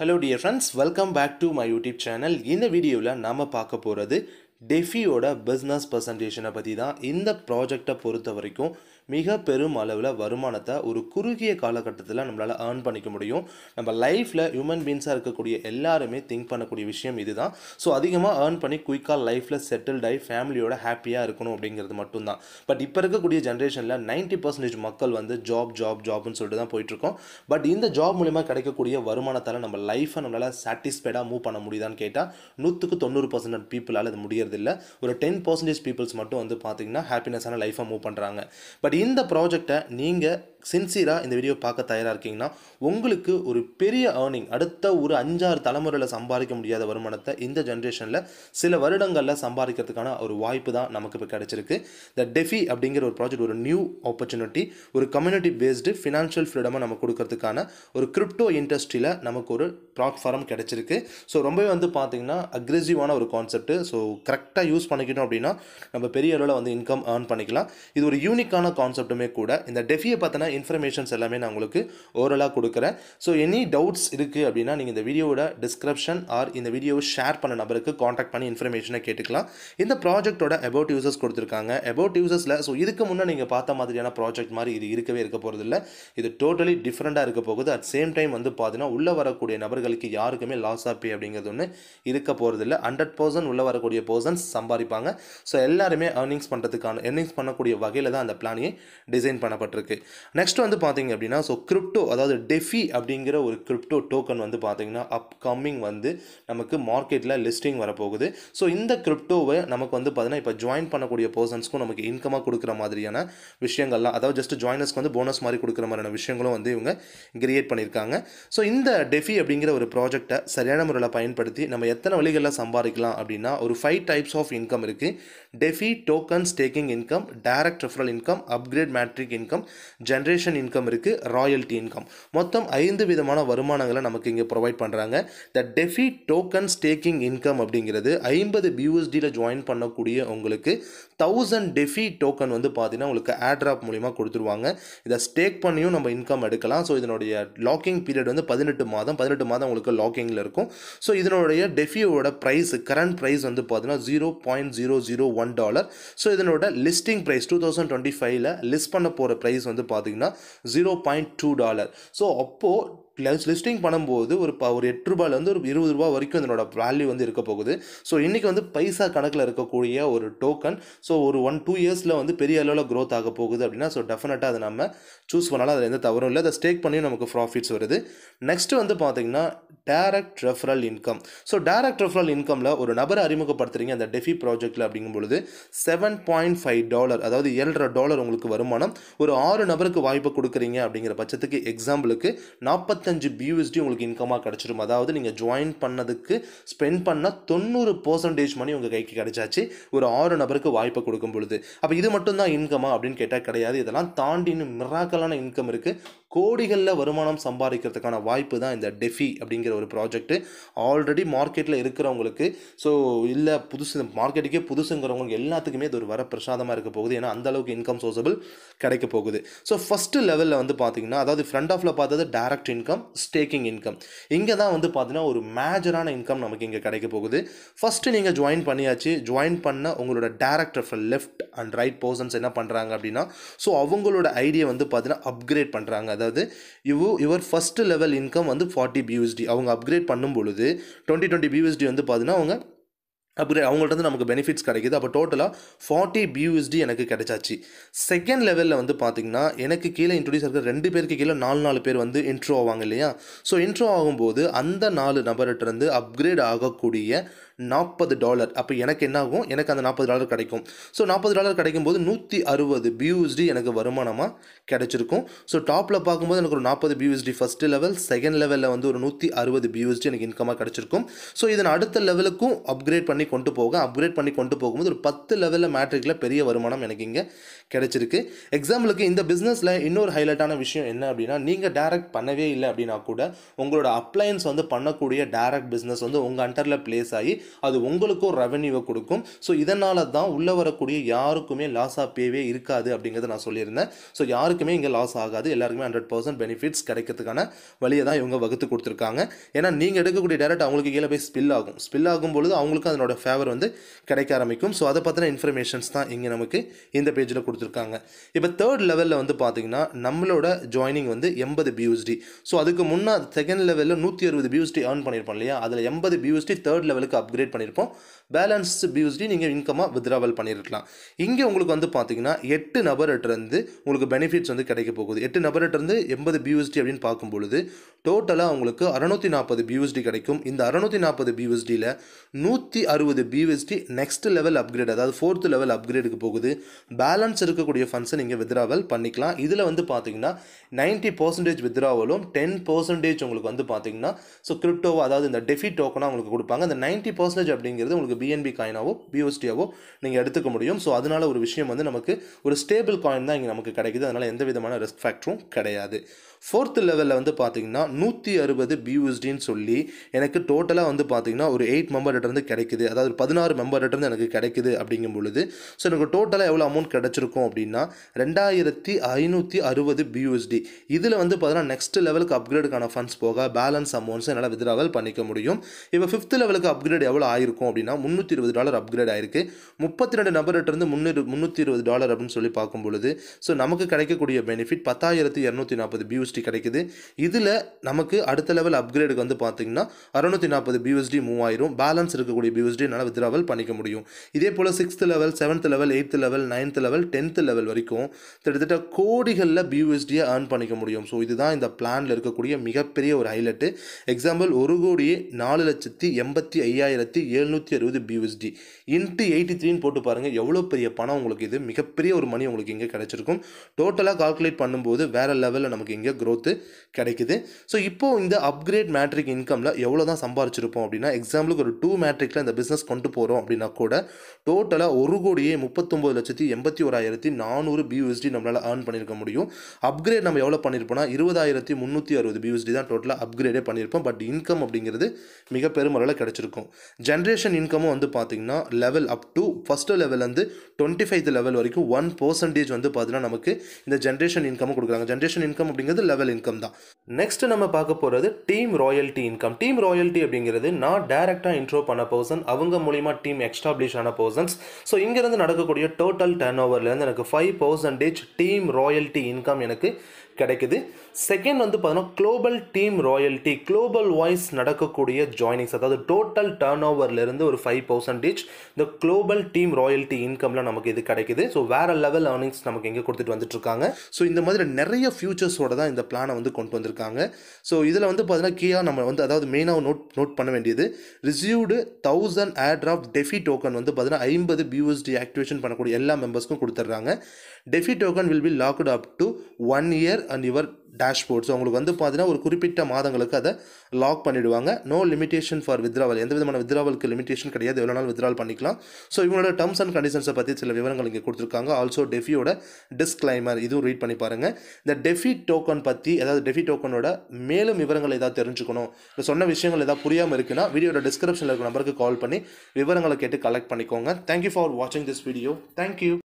hello dear friends welcome back to my YouTube channel இந்த வீடியோவில் நாம் பார்க்க போகிறது டெஃபியோட பிஸ்னஸ் பர்சன்டேஷனை பற்றி தான் இந்த ப்ராஜெக்டை பொறுத்த வரைக்கும் மிக பெரும் அளவில் வருமானத்தை ஒரு குறுகிய காலகட்டத்தில் நம்மளால் ஏர்ன் பண்ணிக்க முடியும் நம்ம லைஃப்பில் ஹியூமன் பீன்ஸாக இருக்கக்கூடிய எல்லாருமே திங்க் பண்ணக்கூடிய விஷயம் இதுதான் ஸோ அதிகமாக ஏர்ன் பண்ணி குயிக்காக லைஃப்பில் செட்டில்ட் ஆகி ஃபேமிலியோட ஹாப்பியாக இருக்கணும் அப்படிங்கிறது மட்டும்தான் பட் இப்போ இருக்கக்கூடிய ஜென்ரேஷனில் நைன்ட்டி பர்சன்டேஜ் மக்கள் வந்து ஜாப் ஜாப் ஜாப்னு சொல்லிட்டு தான் போயிட்டுருக்கோம் பட் இந்த ஜாப் மூலிமா கிடைக்கக்கூடிய வருமானத்தால் நம்ம லைஃப்பை நம்மளால் சாட்டிஸ்ஃபைடாக மூவ் பண்ண முடியுதான்னு கேட்டால் நூற்றுக்கு தொண்ணூறு பர்சன்ட் பீப்புளால் அது முடியறதில்ல ஒரு டென் பர்சன்டேஜ் பீப்புள்ஸ் மட்டும் வந்து பார்த்தீங்கன்னா ஹாப்பினஸான லைஃப்பை மூவ் பண்ணுறாங்க பட் இந்த ப்ராஜெக்டை நீங்கள் சின்சியராக இந்த வீடியோ பார்க்க தயாராக இருக்கீங்கன்னா உங்களுக்கு ஒரு பெரிய ஏர்னிங் அடுத்த ஒரு அஞ்சாறு தலைமுறையில் சம்பாதிக்க முடியாத வருமானத்தை இந்த ஜென்ரேஷனில் சில வருடங்களில் சம்பாதிக்கிறதுக்கான ஒரு வாய்ப்பு தான் நமக்கு இப்போ கிடைச்சிருக்கு த டெஃபி அப்படிங்கிற ஒரு ப்ராஜெக்ட் ஒரு நியூ ஆப்பர்ச்சுனிட்டி ஒரு கம்யூனிட்டி பேஸ்டு ஃபினான்ஷியல் ஃப்ரீடமை நம்ம கொடுக்கறதுக்கான ஒரு கிரிப்டோ இண்டஸ்ட்ரியில் நமக்கு ஒரு பிளாட்ஃபார்ம் கிடைச்சிருக்கு ஸோ ரொம்பவே வந்து பார்த்தீங்கன்னா அக்ரெசிவான ஒரு கான்செப்ட் ஸோ கரெக்டாக யூஸ் பண்ணிக்கிட்டோம் அப்படின்னா நம்ம பெரிய அளவில் வந்து இன்கம் ஏர்ன் பண்ணிக்கலாம் இது ஒரு யூனிக்கான கான்செப்ட்டுமே கூட இந்த டெஃபியை பற்றின இன்ஃபர்மேஷன்ஸ் எல்லாமே நான் உங்களுக்கு ஓரலாக கொடுக்குறேன் ஸோ எனி டவுட்ஸ் இருக்குது அப்படின்னா நீங்கள் இந்த வீடியோவோட டிஸ்கிரிப்ஷன் ஆர் இந்த வீடியோவை ஷேர் பண்ண நபருக்கு காண்டாக்ட் பண்ணி இன்ஃபர்மேஷனை கேட்டுக்கலாம் இந்த ப்ராஜெக்ட்டோட அபவுட் யூசர்ஸ் கொடுத்துருக்காங்க அபவுட் யூசர்ஸில் ஸோ இதுக்கு முன்னே நீங்கள் பார்த்த மாதிரியான ப்ராஜெக்ட் மாதிரி இது இருக்கவே இருக்க போகிறதில்ல இது டோட்டலி டிஃப்ரெண்ட்டாக இருக்க போகுது அட் சேம் டைம் வந்து பார்த்தீங்கன்னா உள்ளே வரக்கூடிய நபர்களுக்கு யாருக்குமே லாஸ் ஆஃப் பே அப்படிங்கிறது ஒன்று இருக்க போகிறதில்ல ஹண்ட்ரட் பர்சன்ட் உள்ளே வரக்கூடிய பர்சன்ஸ் சம்பாதிப்பாங்க ஸோ எல்லாருமே ஏர்னிங்ஸ் பண்ணுறதுக்கான ஏர்னிங்ஸ் பண்ணக்கூடிய வகையில் தான் அந்த பிளானையே டிசைன் பண்ணப்பட்டிருக்கு நெக்ஸ்ட் வந்து பார்த்தீங்க அப்படின்னா ஸோ கிரிப்டோ அதாவது டெஃபி அப்படிங்கிற ஒரு கிரிப்டோ டோக்கன் வந்து பார்த்தீங்கன்னா அப்கமிங் வந்து நமக்கு மார்க்கெட்டில் லிஸ்டிங் வரப்போகுது ஸோ இந்த கிரிப்டோவை நமக்கு வந்து பார்த்தீங்கன்னா இப்போ ஜாயின் பண்ணக்கூடிய பர்சன்ஸ்க்கும் நமக்கு இன்கமாக கொடுக்குற மாதிரியான விஷயங்கள்லாம் அதாவது ஜஸ்ட் ஜாயினர்ஸ்க்கு வந்து போனஸ் மாதிரி கொடுக்குற மாதிரியான விஷயங்களும் வந்து இவங்க கிரியேட் பண்ணியிருக்காங்க ஸோ இந்த டெஃபி அப்படிங்கிற ஒரு ப்ராஜெக்டை சரியான முறையில் பயன்படுத்தி நம்ம எத்தனை வழிகளில் சம்பாதிக்கலாம் அப்படின்னா ஒரு ஃபைவ் டைப்ஸ் ஆஃப் இன்கம் இருக்குது DeFi token staking income direct referral income upgrade matrix income generation income இருக்குது ராயல்ட்டி இன்கம் மொத்தம் ஐந்து விதமான வருமானங்களை நமக்கு இங்கே ப்ரொவைட் பண்ணுறாங்க the DeFi token staking income அப்படிங்கிறது ஐம்பது பியூஎஸ்டியில் ஜாயின் பண்ணக்கூடிய உங்களுக்கு தௌசண்ட் டெஃபி டோக்கன் வந்து பார்த்தீங்கன்னா உங்களுக்கு ஆட்ராப் மூலிமா கொடுத்துருவாங்க இதை ஸ்டேக் பண்ணியும் நம்ம இன்கம் எடுக்கலாம் ஸோ இதனுடைய லாக்கிங் பீரியட் வந்து பதினெட்டு மாதம் பதினெட்டு மாதம் உங்களுக்கு லாக்கிங்கில் இருக்கும் ஸோ இதனுடைய டெஃபியோட ப்ரைஸ் கரண்ட் ப்ரைஸ் வந்து பார்த்தீங்கன்னா zero point zero zero one dollar so இதனோட listing price two thousand twenty ஃபைவ்ல லிஸ்ட் பண்ண போகிற ப்ரைஸ் வந்து பார்த்தீங்கன்னா zero point two dollar so அப்போது லிஸ்டிங் பண்ணும்போது ஒரு ப ஒரு எட்டு ரூபாயிலேருந்து ஒரு இருபது ரூபா வரைக்கும் இதனோட வேல்யூ வந்து இருக்க போகுது ஸோ இன்றைக்கி வந்து பைசா கணக்கில் இருக்கக்கூடிய ஒரு டோக்கன் ஸோ ஒரு ஒன் டூ இயர்ஸில் வந்து பெரிய அளவில் க்ரோத் ஆக போகுது அப்படின்னா ஸோ டெஃபினட்டாக அதை நம்ம சூஸ் பண்ணாலும் அதில் எந்த தவறும் இல்லை அதை ஸ்டேக் பண்ணியும் நமக்கு ப்ராஃபிட்ஸ் வருது நெக்ஸ்ட் வந்து பார்த்திங்கன்னா direct referral income so direct referral இன்கமில் ஒரு நபரை அறிமுகப்படுத்துறீங்க அந்த டெஃபி ப்ராஜெக்ட்டில் அப்படிங்கும் பொழுது செவன் பாயிண்ட் ஃபைவ் டாலர் அதாவது ஏழரை டாலர் உங்களுக்கு வருமானம் ஒரு ஆறு நபருக்கு வாய்ப்பு கொடுக்குறீங்க அப்படிங்கிற பட்சத்துக்கு எக்ஸாம்பிளுக்கு நாற்பத்தஞ்சு பியூஎஸ்டி உங்களுக்கு இன்கமாக கிடச்சிடும் அதாவது நீங்கள் ஜாயின் பண்ணதுக்கு ஸ்பெண்ட் பண்ண தொண்ணூறு பர்சன்டேஜ் மணி உங்கள் கைக்கு கிடைச்சாச்சு ஒரு ஆறு நபருக்கு வாய்ப்பை கொடுக்கும் பொழுது அப்போ இது மட்டும்தான் இன்கமா அப்படின்னு கேட்டால் கிடையாது இதெல்லாம் தாண்டி இன்னும் மிராக்கலான இன்கம் இருக்குது கோடிகளில் வருமானம் சம்பாதிக்கிறதுக்கான வாய்ப்பு தான் இந்த டெஃபி அப்படிங்கிற ஒரு ப்ராஜெக்ட்டு ஆல்ரெடி மார்க்கெட்டில் இருக்கிறவங்களுக்கு ஸோ இல்லை புதுசு மார்க்கெட்டுக்கே புதுசுங்கிறவங்களுக்கு எல்லாத்துக்குமே இது ஒரு வர பிரசாதமாக இருக்க போகுது ஏன்னா அந்த அளவுக்கு இன்கம் சோர்சபிள் கிடைக்க போகுது ஸோ ஃபஸ்ட்டு லெவலில் வந்து பார்த்தீங்கன்னா அதாவது ஃப்ரண்ட் ஆஃபில் பார்த்தது டேரக்ட் இன்கம் ஸ்டேக்கிங் இன்கம் இங்கே தான் வந்து பார்த்தீங்கன்னா ஒரு மேஜரான இன்கம் நமக்கு இங்கே கிடைக்க போகுது ஃபஸ்ட்டு நீங்கள் ஜாயின் பண்ணியாச்சு ஜாயின் பண்ண உங்களோட direct refer left and right persons என்ன பண்ணுறாங்க அப்படின்னா ஸோ அவங்களோட ஐடியா வந்து பார்த்தீங்கன்னா அப்கிரேட் பண்ணுறாங்க அதாவது இவ இவர் ஃபஸ்ட்டு லெவல் இன்கம் வந்து ஃபார்ட்டி பியூஎஸ்டி அவங்க அப்கிரேட் பண்ணும் பொழுது டுவெண்ட்டி டுவெண்ட்டி பியூஎஸ்டி வந்து பார்த்தீங்கன்னா அவங்க அப்கிரேட் அவங்கள்ட்ட வந்து நமக்கு பெனிஃபிட்ஸ் கிடைக்குது அப்போ டோட்டலாக ஃபார்ட்டி பியூஎஸ்டி எனக்கு கிடைச்சாச்சு செகண்ட் லெவலில் வந்து பார்த்திங்கன்னா எனக்கு கீழே இன்ட்ரடியூஸ் இருக்கிற ரெண்டு பேருக்கு கீழே நாலு நாலு பேர் வந்து இன்ட்ரோ ஆவாங்க இல்லையா ஸோ இன்ட்ரோ ஆகும்போது அந்த நாலு நபர்கிட்ட இருந்து அப்கிரேட் ஆகக்கூடிய நாற்பது டாலர் அப்போ எனக்கு என்ன ஆகும் எனக்கு அந்த நாற்பது டாலர் கிடைக்கும் ஸோ நாற்பது டாலர் கிடைக்கும் போது நூற்றி அறுபது பியூஎஸ்டி எனக்கு வருமானமாக கிடைச்சிருக்கும் ஸோ டாப்பில் பார்க்கும்போது எனக்கு ஒரு நாற்பது பியூஎஸ்டி ஃபஸ்ட்டு லெவல் செகண்ட் லெவலில் வந்து ஒரு நூற்றி அறுபது பியூஎஸ்டி எனக்கு இன்கமாக கிடைச்சிருக்கும் ஸோ இதன் அடுத்த லெவலுக்கும் அப்கிரேட் பண்ணி கொண்டு போக அப்கிரேட் பண்ணி கொண்டு போகும்போது ஒரு பத்து லெவலில் மேட்ரிக்கில் பெரிய வருமானம் எனக்கு இங்கே கிடைச்சிருக்கு எக்ஸாம்பிளுக்கு இந்த பிஸ்னஸில் இன்னொரு ஹைலைட்டான விஷயம் என்ன அப்படின்னா நீங்கள் டேரக்ட் பண்ணவே இல்லை அப்படின்னா கூட உங்களோட அப்ளையன்ஸ் வந்து பண்ணக்கூடிய டேரக்ட் பிஸ்னஸ் வந்து உங்கள் அண்டரில் பிளேஸ் ஆகி அது உங்களுக்கும் ரெவன்யூவை கொடுக்கும் ஸோ இதனால தான் உள்ளே வரக்கூடிய யாருக்குமே லாஸ் ஆஃப் பேவே இருக்காது அப்படிங்கிறத நான் சொல்லியிருந்தேன் ஸோ யாருக்குமே இங்கே லாஸ் ஆகாது எல்லாருக்குமே ஹண்ட்ரட் பர்சன்ட் பெனிஃபிட்ஸ் கிடைக்கிறதுக்கான வழியை தான் இவங்க வகுத்து கொடுத்துருக்காங்க ஏன்னா நீங்கள் எடுக்கக்கூடிய டேரக்ட் அவங்களுக்கு கீழே போய் ஸ்பில் ஆகும் ஸ்பில் ஆகும் பொழுது அவங்களுக்கும் அதனோட ஃபேவர் வந்து கிடைக்க ஆரம்பிக்கும் ஸோ அதை பற்றின இன்ஃபர்மேஷன்ஸ் தான் இங்கே நமக்கு இந்த பேஜில் கொடுத்துருக்காங்க இப்போ தேர்ட் லெவலில் வந்து பார்த்தீங்கன்னா நம்மளோட ஜாயினிங் வந்து எண்பது பியூஸ்டி ஸோ அதுக்கு முன்னா செகண்ட் லெவலில் நூற்றி அறுபது பியூஸ்டி ஏர்ன் பண்ணியிருப்போம் இல்லையா அதில் எண்பது பியூஸ்டி தேர்ட் லெவலுக்கு அப்கிரேட் பண்ணியிருப்போம் பேலன்ஸ் பியூஸ்டி நீங்கள் இன்கமாக வித்ராவல் பண்ணியிருக்கலாம் இங்கே உங்களுக்கு வந்து பார்த்தீங்கன்னா எட்டு நபர்கிட்டருந்து உங்களுக்கு பெனிஃபிட்ஸ் வந்து கிடைக்க போகுது எட்டு நபர்கிட்டருந்து எண்பது பியூஎஸ்டி அப்படின்னு பார்க்கும் பொழுது டோட்டலாக உங்களுக்கு அறநூற்றி நாற்பது பியூஎஸ்டி கிடைக்கும் இந்த அறநூற்றி நாற்பது பியூஎஸ்டியில் நூற்றி அறுபது பியூஎஸ்டி நெக்ஸ்ட் லெவல் அப்கிரேட் அதாவது ஃபோர்த் லெவல் அப்கிரேடுக்கு போகுது பேலன்ஸ் இருக்கக்கூடிய ஃபண்ட்ஸை நீங்கள் வித்ராவல் பண்ணிக்கலாம் இதில் வந்து பார்த்தீங்கன்னா நைன்ட்டி பர்சன்டேஜ் வித்ராவலும் டென் பர்சன்டேஜ் உங்களுக்கு வந்து பார்த்தீங்கன்னா ஸோ கிரிப்டோவோ அதாவது இந்த டெஃபி டோக்கனாக உங்களுக்கு கொடுப்பாங்க அந்த நைன்ட்டி பர்சன்டேஜ் அப்படிங்கிறது உங்களுக்கு பிஎன்பி காயினாவோ பியூஎஸ்டியாவோ நீங்கள் எடுத்துக்க முடியும் ஸோ அதனால ஒரு விஷயம் வந்து நமக்கு ஒரு ஸ்டேபிள் காயின் தான் இங்கே நமக்கு கிடைக்குது அதனால் எந்த விதமான ரிஸ்க் ஃபேக்டரும் கிடையாது ஃபோர்த் லெவலில் வந்து பார்த்தீங்கன்னா நூற்றி அறுபது பியூஎஸ்டின்னு சொல்லி எனக்கு டோட்டலாக வந்து பார்த்தீங்கன்னா ஒரு எயிட் மெம்பர்கிட்டருந்து கிடைக்குது அதாவது பதினாறு மெம்பர்கிட்டருந்து எனக்கு கிடைக்குது அப்படிங்கும் பொழுது ஸோ எனக்கு டோட்டலாக எவ்வளோ அமௌண்ட் கிடச்சிருக்கும் அப்படின்னா ரெண்டாயிரத்தி ஐநூற்றி அறுபது பியூஎஸ்டி இதில் வந்து பார்த்தீங்கன்னா நெக்ஸ்ட் லெவலுக்கு அப்கிரேடுக்கான ஃபண்ட்ஸ் போக பேலன்ஸ் அமௌண்ட்ஸ் என்னால் வித்ராவல் பண்ணிக்க முடியும் இப்போ ஃபிஃப்த் லெவலுக்கு அப்கிரேட் எவ்வளோ ஆயிருக்கும் அப்படின்னா முந்நூற்றி இருபது டாலர் அப்கிரேட் ஆயிருக்கு முப்பத்தி ரெண்டு நபர்கிட்டருந்து முந்நூறு முந்நூற்றி இருபது டாலர் அப்படின்னு சொல்லி பார்க்கும் பொழுது ஸோ நமக்கு கிடைக்கக்கூடிய பெனிஃபிட் பத்தாயிரத்தி இரநூத்தி நாற்பது பியூஎஸ்டி கிடைக்குது இதில் நமக்கு அடுத்த லெவல் அப்கிரேடுக்கு வந்து பார்த்தீங்கன்னா அறுநூத்தி நாற்பது பியூஎஸ்டி மூவ் ஆயிரும் பேலன்ஸ் இருக்கக்கூடிய பியூஎஸ்டி என்னால் வித்ராவல் பண்ணிக்க முடியும் இதே போல் sixth level seventh level eighth level ninth level tenth level வரைக்கும் கிட்டத்தட்ட கோடிகளில் பியூஎஸ்டியை ஏர்ன் பண்ணிக்க முடியும் ஸோ இதுதான் இந்த பிளானில் இருக்கக்கூடிய மிகப்பெரிய ஒரு ஹைலைட்டு எக்ஸாம்பிள் ஒரு கோடியே நாலு லட்சத்தி எண்பத்தி ஐயாயிரத்தி எழுநூற்றி அறுபது பியூஎஸ்டி இன்ட்டு எயிட்டி த்ரீன்னு போட்டு பாருங்கள் எவ்வளோ பெரிய பணம் உங்களுக்கு இது மிகப்பெரிய ஒரு மணி உங்களுக்கு இங்கே கிடைச்சிருக்கும் டோட்டலாக கால்குலேட் பண்ணும்போது வேறு லெவலில் நமக்கு இங்கே க்ரோத்து கிடைக்குது ஸோ இப்போது இந்த அப்கிரேட் மேட்ரிக் இன்கமில் எவ்வளோ தான் சம்பாரிச்சிருப்போம் அப்படின்னா எக்ஸாம்பிளுக்கு ஒரு டூ மேட்ரிக்கில் இந்த பிஸ்னஸ் கொண்டு போகிறோம் அப்படின்னா கூட டோட்டலாக ஒரு கோடியே முப்பத்தொம்பது லட்சத்தி எண்பத்தி ஓராயிரத்தி நானூறு பியூஎஸ்டி நம்மளால் ஏர்ன் பண்ணியிருக்க முடியும் அப்கிரேட் நம்ம எவ்வளோ பண்ணியிருப்போம்னா இருபதாயிரத்தி முந்நூற்றி அறுபது பியூஎஸ்டி தான் டோட்டலாக அப்கிரேடே பண்ணியிருப்போம் பட் இன்கம் அப்படிங்கிறது மிக பெருமளவில் கிடச்சிருக்கும் ஜென்ரேஷன் இன்கமும் வந்து பார்த்திங்கன்னா லெவல் அப் டு ஃபஸ்ட்டு லெவல்லேருந்து டுவெண்ட்டி ஃபைவ் லெவல் வரைக்கும் ஒன் பர்சன்டேஜ் வந்து பார்த்தீங்கன்னா நமக்கு இந்த ஜென்ரேஷன் இன்கம் கொடுக்குறாங்க ஜென்ரேஷன் இன்கம் அப்படிங்கிறது லெவல் இன்கம் தான் நெக்ஸ்ட் நம்ம பார்க்க போகிறது team royalty income team royalty அப்படிங்கிறது நான் டேரெக்டாக இன்ட்ரோ பண்ண பர்சன் அவங்க மூலிமா டீம் எக்ஸ்டாப்ளிஷ் ஆன பர்சன்ஸ் ஸோ இங்கேருந்து நடக்கக்கூடிய டோட்டல் டர்ன் ஓவர்லேருந்து எனக்கு five percentage team royalty income எனக்கு கிடைக்குது செகண்ட் வந்து பார்த்தீங்கன்னா global team royalty global voice நடக்கக்கூடிய ஜாயினிங்ஸ் அதாவது டோட்டல் டர்ன் ஓவர்லேருந்து ஒரு ஃபைவ் பர்சன்டேஜ் இந்த குளோபல் டீம் ராயல்ட்டி இன்கமில் நமக்கு இது கிடைக்குது ஸோ வேறு லெவல் ஏர்னிங்ஸ் நமக்கு எங்கே கொடுத்துட்டு வந்துட்டுருக்காங்க ஸோ இந்த மாதிரி நிறைய ஃபியூச்சர்ஸோட தான் இந்த பிளானை வந்து கொண்டு வந்திருக்காங்க ஸோ இதில் வந்து பார்த்தீங்கன்னா கீழே நம்ம வந்து அதாவது மெயினாக நோட் நோட் பண்ண வேண்டியது received thousand airdrop DeFi token வந்து பார்த்தீங்கன்னா ஐம்பது பியூஎஸ்டி ஆக்டிவேஷன் பண்ணக்கூடிய எல்லா மெம்பர்ஸ்க்கும் கொடுத்துட்றாங்க DeFi token will be locked up to one year and your dashboard so உங்களுக்கு வந்து பார்த்தீங்கன்னா ஒரு குறிப்பிட்ட மாதங்களுக்கு அதை லாக் பண்ணிவிடுவாங்க நோ லிமிடேஷன் ஃபார் வித்ராவல் எந்த விதமான வித்ராவலுக்கு லிமிடேஷன் கிடையாது எவ்வளோ நாள் வித்ராவல் பண்ணிக்கலாம் ஸோ இவங்களோட டர்ம்ஸ் அண்ட் கண்டிஷன்ஸை பற்றி சில விவரங்கள் இங்கே கொடுத்துருக்காங்க ஆல்சோ டெஃபியோட டிஸ்க்ளைமர் இதுவும் ரீட் பண்ணி பாருங்கள் இந்த டெஃபி டோக்கன் பற்றி அதாவது டெஃபி டோக்கனோட மேலும் விவரங்கள் ஏதாவது தெரிஞ்சுக்கணும் இல்லை சொன்ன விஷயங்கள் ஏதாவது புரியாமல் இருக்குன்னா வீடியோட டிஸ்கிரிப்ஷனில் இருக்க நம்பருக்கு கால் பண்ணி விவரங்களை கேட்டு கலெக்ட் பண்ணிக்கோங்க தேங்க்யூ ஃபார் வாட்சிங் திஸ் வீடியோ தேங்க்யூ